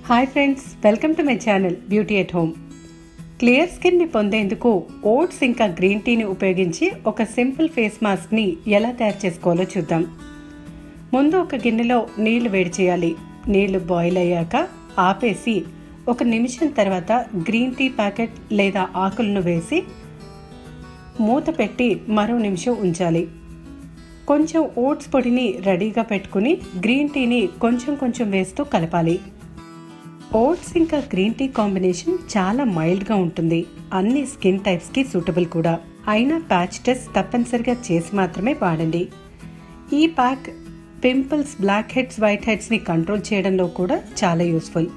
hi friends welcome to my channel beauty at home clear స్కిన్ని పొందేందుకు oats ఇంకా green టీని ఉపయోగించి ఒక సింపుల్ ఫేస్ మాస్క్ని ఎలా తయారు చేసుకోవాలో చూద్దాం ముందు ఒక గిన్నెలో నీళ్లు వేడి చేయాలి నీళ్లు బాయిల్ అయ్యాక ఆపేసి ఒక నిమిషం తర్వాత గ్రీన్ టీ ప్యాకెట్ లేదా ఆకులను వేసి మూత పెట్టి మరో నిమిషం ఉంచాలి కొంచెం ఓట్స్ పొడిని రెడీగా పెట్టుకుని గ్రీన్ టీని కొంచెం కొంచెం వేస్తూ కలపాలి ఓట్స్ ఇంకా గ్రీన్ టీ కాంబినేషన్ చాలా మైల్డ్గా ఉంటుంది అన్ని స్కిన్ టైప్స్కి సూటబుల్ కూడా అయినా ప్యాచ్ టెస్ట్ తప్పనిసరిగా చేసి మాత్రమే వాడండి ఈ ప్యాక్ పింపుల్స్ బ్లాక్ హెడ్స్ వైట్ హెడ్స్ని కంట్రోల్ చేయడంలో కూడా చాలా యూస్ఫుల్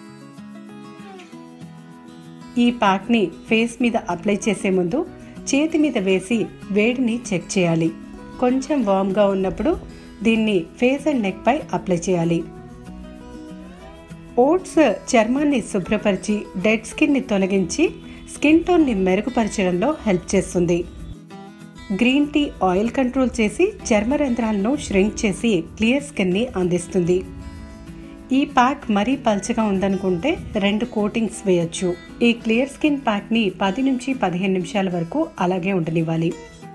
ఈ ప్యాక్ని ఫేస్ మీద అప్లై చేసే ముందు చేతి మీద వేసి వేడిని చెక్ చేయాలి కొంచెం వామ్గా ఉన్నప్పుడు దీన్ని ఫేస్ అండ్ నెక్ పై అప్లై చేయాలి ఓట్స్ చర్మాన్ని శుభ్రపరిచి డెడ్ స్కిన్ని తొలగించి స్కిన్ టోన్ని మెరుగుపరచడంలో హెల్ప్ చేస్తుంది గ్రీన్ టీ ఆయిల్ కంట్రోల్ చేసి చర్మ రంధ్రాలను ష్రింక్ చేసి క్లియర్ స్కిన్ని అందిస్తుంది ఈ ప్యాక్ మరీ పల్చగా ఉందనుకుంటే రెండు కోటింగ్స్ వేయొచ్చు ఈ క్లియర్ స్కిన్ ప్యాక్ని పది నుంచి పదిహేను నిమిషాల వరకు అలాగే ఉండనివ్వాలి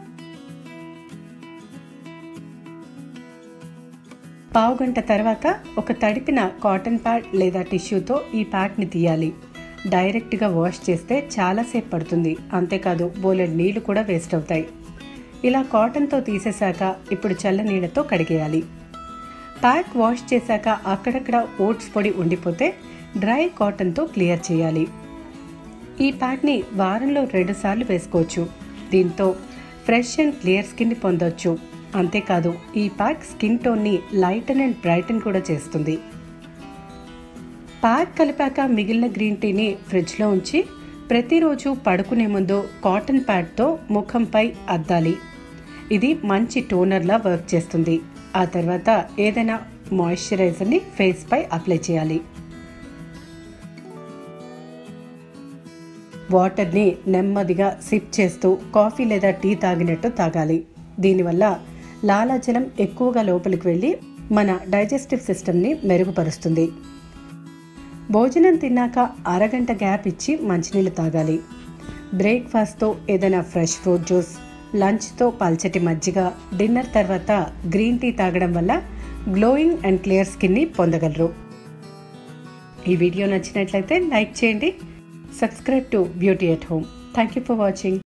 పావు గంట తర్వాత ఒక తడిపిన కాటన్ ప్యాడ్ లేదా టిష్యూతో ఈ ప్యాక్ని తీయాలి డైరెక్ట్గా వాష్ చేస్తే చాలాసేపు పడుతుంది అంతేకాదు బోలెడ్ నీళ్లు కూడా వేస్ట్ అవుతాయి ఇలా కాటన్తో తీసేశాక ఇప్పుడు చల్ల నీళ్ళతో కడిగేయాలి ప్యాక్ వాష్ చేశాక అక్కడక్కడ ఓట్స్ పొడి ఉండిపోతే డ్రై కాటన్తో క్లియర్ చేయాలి ఈ ప్యాక్ని వారంలో రెండుసార్లు వేసుకోవచ్చు దీంతో ఫ్రెష్ అండ్ క్లియర్ స్కిన్ని పొందొచ్చు అంతేకాదు ఈ ప్యాక్ స్కిన్ టోన్ని లైటన్ అండ్ బ్రైటన్ కూడా చేస్తుంది ప్యాక్ కలిపాక మిగిలిన గ్రీన్ టీని ఫ్రిడ్జ్లో ఉంచి ప్రతిరోజు పడుకునే ముందు కాటన్ ప్యాడ్తో ముఖంపై అద్దాలి ఇది మంచి టోనర్లా వర్క్ చేస్తుంది ఆ తర్వాత ఏదైనా మాయిశ్చరైజర్ని ఫేస్ పై అప్లై చేయాలి వాటర్ని నెమ్మదిగా సిప్ చేస్తూ కాఫీ లేదా టీ తాగినట్టు తాగాలి దీనివల్ల లాలాజలం ఎక్కువగా లోపలికి వెళ్ళి మన డైజెస్టివ్ సిస్టమ్ని మెరుగుపరుస్తుంది భోజనం తిన్నాక అరగంట గ్యాప్ ఇచ్చి మంచినీళ్ళు తాగాలి బ్రేక్ఫాస్ట్తో ఏదైనా ఫ్రెష్ ఫ్రూట్ జ్యూస్ లంచ్తో పల్చటి మజ్జిగ డిన్నర్ తర్వాత గ్రీన్ టీ తాగడం వల్ల గ్లోయింగ్ అండ్ క్లియర్ స్కిన్ని పొందగలరు ఈ వీడియో నచ్చినట్లయితే లైక్ చేయండి subscribe to beauty at home thank you for watching